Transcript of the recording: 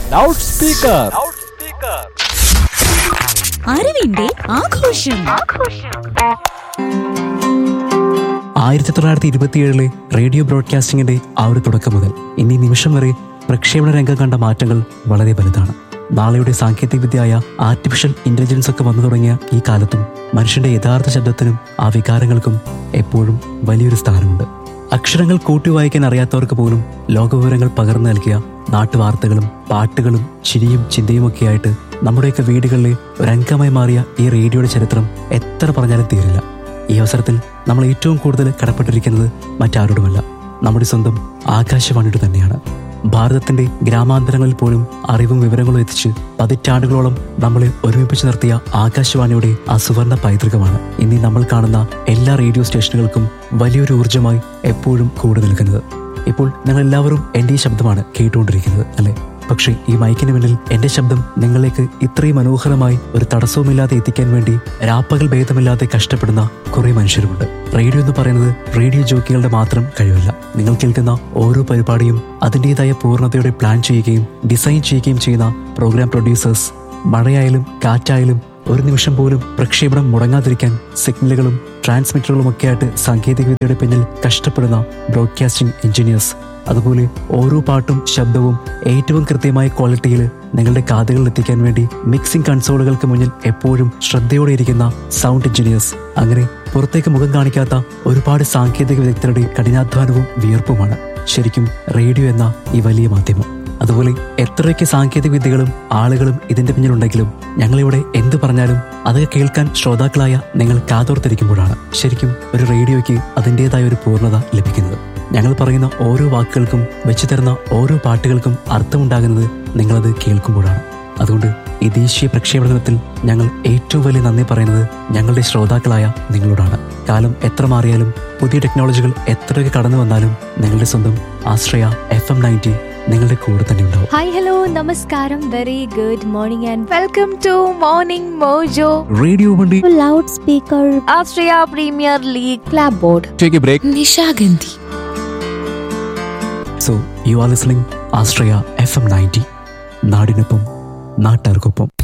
loud speaker അറിവിന്റെ ആഘോഷം ആയിരത്തി തൊള്ളായിരത്തി ഇരുപത്തിയേഴിലെ റേഡിയോ ബ്രോഡ്കാസ്റ്റിംഗിന്റെ ആ ഒരു തുടക്കം മുതൽ ഇന്നീ നിമിഷം വരെ പ്രക്ഷേപണ രംഗം കണ്ട മാറ്റങ്ങൾ വളരെ വലുതാണ് നാളെയുടെ സാങ്കേതികവിദ്യയായ ആർട്ടിഫിഷ്യൽ ഇന്റലിജൻസ് ഒക്കെ വന്നു തുടങ്ങിയ ഈ കാലത്തും മനുഷ്യന്റെ യഥാർത്ഥ ശബ്ദത്തിനും ആ വികാരങ്ങൾക്കും എപ്പോഴും വലിയൊരു സ്ഥാനമുണ്ട് അക്ഷരങ്ങൾ കൂട്ടി വായിക്കാൻ അറിയാത്തവർക്ക് പോലും ലോകവിവരങ്ങൾ പകർന്നു നൽകിയ നാട്ടുവാർത്തകളും പാട്ടുകളും ചിരിയും ചിന്തയുമൊക്കെയായിട്ട് നമ്മുടെയൊക്കെ വീടുകളിലെ ഒരംഗമായി മാറിയ ഈ റേഡിയോയുടെ ചരിത്രം എത്ര പറഞ്ഞാലും തീരില്ല ഈ അവസരത്തിൽ നമ്മൾ ഏറ്റവും കൂടുതൽ കടപ്പെട്ടിരിക്കുന്നത് മറ്റാരോടുമല്ല നമ്മുടെ സ്വന്തം ആകാശവാണിയുടെ തന്നെയാണ് ഭാരതത്തിന്റെ ഗ്രാമാന്തരങ്ങളിൽ പോലും അറിവും വിവരങ്ങളും എത്തിച്ച് പതിറ്റാണ്ടുകളോളം നമ്മളെ ഒരുമിപ്പിച്ച് നിർത്തിയ ആകാശവാണിയുടെ ആ സുവർണ പൈതൃകമാണ് ഇനി നമ്മൾ കാണുന്ന എല്ലാ റേഡിയോ സ്റ്റേഷനുകൾക്കും വലിയൊരു ഊർജ്ജമായി എപ്പോഴും കൂടെ നിൽക്കുന്നത് ഇപ്പോൾ നിങ്ങൾ എല്ലാവരും എൻ്റെ ഈ ശബ്ദമാണ് കേട്ടുകൊണ്ടിരിക്കുന്നത് അല്ലെ പക്ഷേ ഈ മൈക്കിന് മുന്നിൽ എന്റെ ശബ്ദം നിങ്ങളിലേക്ക് ഇത്രയും മനോഹരമായി ഒരു തടസ്സവുമില്ലാതെ എത്തിക്കാൻ വേണ്ടി രാപ്പകൽ ഭേദമില്ലാതെ കഷ്ടപ്പെടുന്ന കുറെ മനുഷ്യരുമുണ്ട് റേഡിയോ എന്ന് പറയുന്നത് റേഡിയോ ജോക്കികളുടെ മാത്രം കഴിവല്ല നിങ്ങൾ കേൾക്കുന്ന ഓരോ പരിപാടിയും അതിൻ്റെതായ പൂർണ്ണതയോടെ പ്ലാൻ ചെയ്യുകയും ഡിസൈൻ ചെയ്യുകയും ചെയ്യുന്ന പ്രോഗ്രാം പ്രൊഡ്യൂസേഴ്സ് മഴയായാലും കാറ്റായാലും ഒരു നിമിഷം പോലും പ്രക്ഷേപണം മുടങ്ങാതിരിക്കാൻ സിഗ്നലുകളും ട്രാൻസ്മിറ്ററുകളും ഒക്കെ ആയിട്ട് സാങ്കേതികവിദ്യയുടെ പിന്നിൽ കഷ്ടപ്പെടുന്ന ബ്രോഡ്കാസ്റ്റിംഗ് എഞ്ചിനീയേഴ്സ് അതുപോലെ ഓരോ പാട്ടും ശബ്ദവും ഏറ്റവും കൃത്യമായ ക്വാളിറ്റിയിൽ നിങ്ങളുടെ കാതുകളിൽ എത്തിക്കാൻ വേണ്ടി മിക്സിംഗ് കൺസോളുകൾക്ക് മുന്നിൽ എപ്പോഴും ശ്രദ്ധയോടെ ഇരിക്കുന്ന സൗണ്ട് എഞ്ചിനീയേഴ്സ് അങ്ങനെ പുറത്തേക്ക് മുഖം കാണിക്കാത്ത ഒരുപാട് സാങ്കേതിക വിദഗ്ധരുടെ കഠിനാധ്വാനവും വിയർപ്പുമാണ് ശരിക്കും റേഡിയോ എന്ന ഈ വലിയ മാധ്യമം അതുപോലെ എത്രയൊക്കെ സാങ്കേതിക വിദ്യകളും ആളുകളും ഇതിന്റെ പിന്നിലുണ്ടെങ്കിലും ഞങ്ങളിവിടെ എന്ത് പറഞ്ഞാലും അത് കേൾക്കാൻ ശ്രോതാക്കളായ നിങ്ങൾ കാതോർത്തിരിക്കുമ്പോഴാണ് ശരിക്കും ഒരു റേഡിയോയ്ക്ക് അതിൻ്റെതായ ഒരു പൂർണ്ണത ലഭിക്കുന്നത് ഞങ്ങൾ പറയുന്ന ഓരോ വാക്കുകൾക്കും വെച്ചു തരുന്ന ഓരോ പാട്ടുകൾക്കും അർത്ഥമുണ്ടാകുന്നത് നിങ്ങളത് കേൾക്കുമ്പോഴാണ് അതുകൊണ്ട് ഈ ദേശീയ പ്രക്ഷേപണ ദിനത്തിൽ ഞങ്ങൾ ഏറ്റവും വലിയ നന്ദി പറയുന്നത് ഞങ്ങളുടെ ശ്രോതാക്കളായ നിങ്ങളോടാണ് കാലം എത്ര മാറിയാലും പുതിയ ടെക്നോളജികൾ എത്രയൊക്കെ കടന്നു വന്നാലും നിങ്ങളുടെ സ്വന്തം ആശ്രയ എഫ് എം നയൻറ്റി നിങ്ങളുടെ കൂടെ തന്നെ ഉണ്ടാവും ഹായ് ഹലോ നമസ്കാരം very good morning and welcome to morning Mojo radio വണ്ടി loud speaker Austria premier league club board take a break Nishagandhi so you are listening Ashraya F M ninety നാടിനൊപ്പം നാട്ടുകാർക്കൊപ്പം